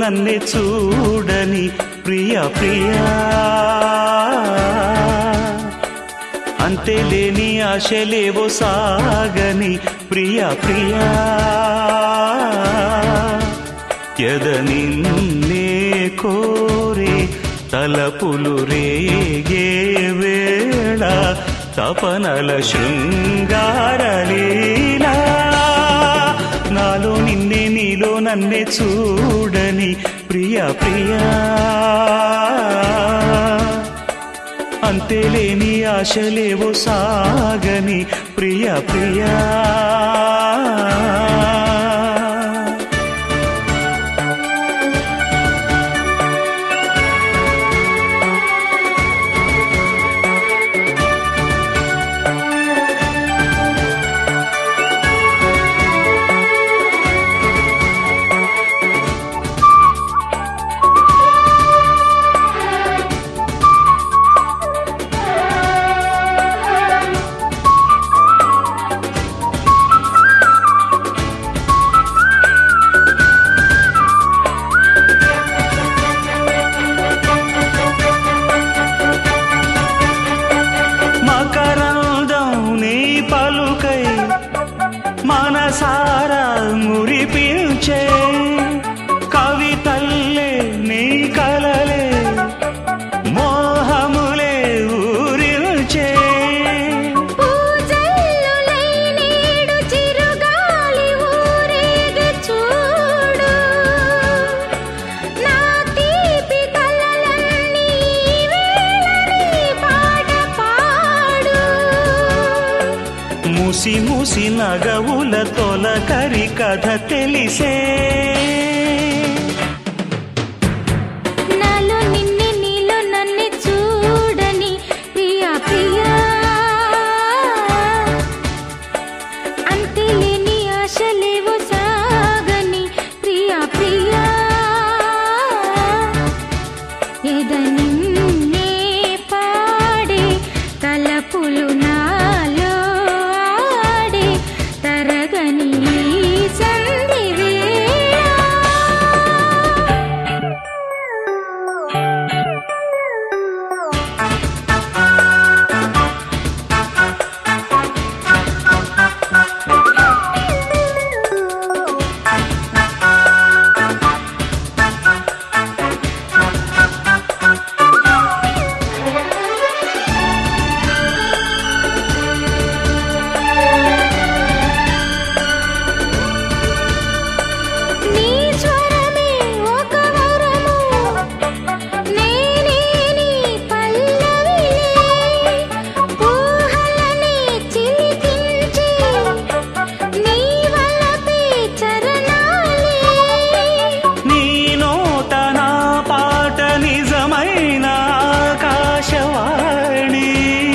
నన్నే చూడని ప్రియా ప్రియా అంతే లేని ఆశలేవో సాగని ప్రియా ప్రియా ఎద నిన్నే కోరే తలపులు రేగే వేళ తపనల శృంగారలీలా నాలో నిన్నే నీలో నన్నే చూడని ప్రియా ప్రియా అంతేలేని ఆశలేవో సాగని ప్రియా ప్రియా మకరందం నీ పలుకై మనసారా మురిపించే కవితల్లే నీ కలలే మోహములే ఊరిల్చే పూజల్లు లేనేడు చిరుగాలి ఊరేగి చూడు నా తీపి కలలన్నీ వేళని పాట పాడు మూసి మూసి నగవుల తొలకరి కథ తెలిసే నాలో నిన్నే నీలో నన్నే చూడని ప్రియా ప్రియా అంతే లేని ఆశలేవో సాగని ప్రియా ప్రియా ఎద నిన్నే పాడే తలపులు నాలో ఆడే తరగని ఈ సంధి వేళ నీ స్వరమే ఒక వరము నేనే నీ పల్లవిలే ఊహలని చిలికించి నీ వలపే చరణాలే నీ నోట నా పాట నిజమైన ఆకాశవాణి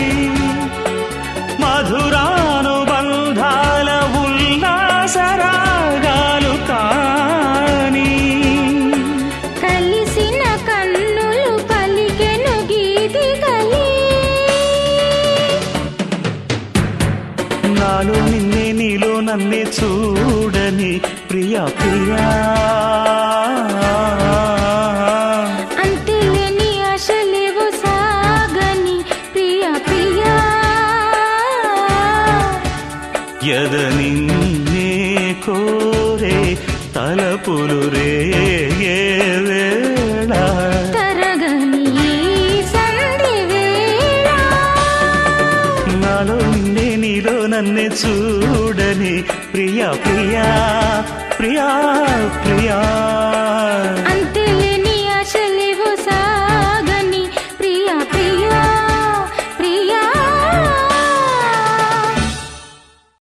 మధురానుబంధాల ఉల్లాసరాగాలు కాని కలిసిన కన్నులు పలికెను గీతికలే నాలో నిన్నే నీలో నన్నే చూడని ప్రియా ప్రియా అంతేలేని ఆశలేవో సాగని ప్రియా ప్రియా ఎద నిన్నే కోరే తలపులు రేగే వేళ తరగని ఈ సంధి వేళ నాలో నిన్నే నీలో నన్నే చూడని ప్రియా ప్రియా ప్రియా ప్రియా అంత